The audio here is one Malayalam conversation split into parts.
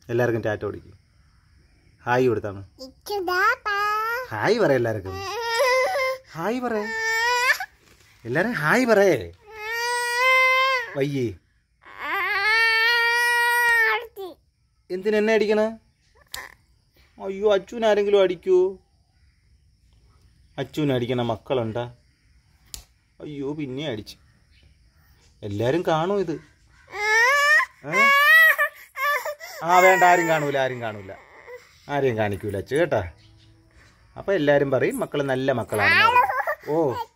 എല്ലാവർക്കും ടാറ്റ ഓടിക്കും ഹായ് കൊടുത്താണ് ഹായ് പറ എല്ലാവർക്കും ഹായ് പറ എല്ലാരും ഹായ് പറയേ വയ്യേ എന്തിനെന്നെ അടിക്കണ അയ്യോ അച്ഛൻ ആരെങ്കിലും അടിക്കൂ അച്ഛൻ അടിക്കണ മക്കളുണ്ടാ അയ്യോ പിന്നെ അടിച്ചു എല്ലാരും കാണൂ ഇത് ഏ? ആ വേണ്ട ആരും കാണൂല ആരും കാണൂല ആരെയും കാണിക്കൂല അച്ഛ കേട്ടാ അപ്പൊ എല്ലാരും പറയും മക്കള് നല്ല മക്കളാണ് ഓ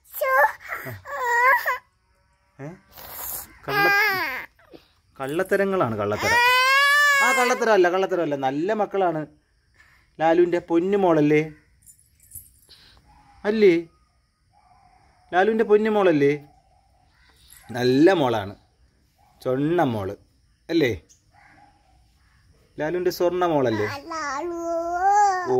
ഏ? കള്ള കള്ളത്തരങ്ങളാണ് കള്ളത്തരം ആ കള്ളത്തരം അല്ല കള്ളത്തരം അല്ല നല്ല മക്കളാണ് ലാലുവിൻ്റെ പൊന്നുമോളല്ലേ അല്ലേ ലാലുവിൻ്റെ പൊന്നുമോളല്ലേ നല്ല മോളാണ് ചൊണ്ണ മോള് അല്ലേ ലാലുവിൻ്റെ സ്വർണ്ണ മോളല്ലേ ഓ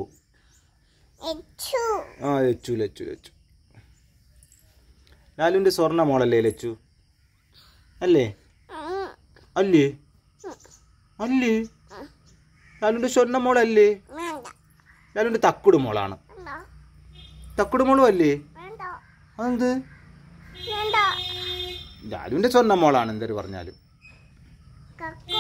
ആ ലച്ചു ലച്ചു ലച്ചു ലാലുവിൻ്റെ സ്വർണ്ണ മോളല്ലേ ലച്ചു അല്ലേ അല്ലേ അല്ലേ ലാലുവിൻ്റെ സ്വർണ്ണ മോളല്ലേ ലാലുവിൻ്റെ തക്കുട് മോളാണ് തക്കുട് മോളും അല്ലേ അതെന്ത് ലാലുവിൻ്റെ സ്വർണ്ണ മോളാണ് എന്തൊരു പറഞ്ഞാലും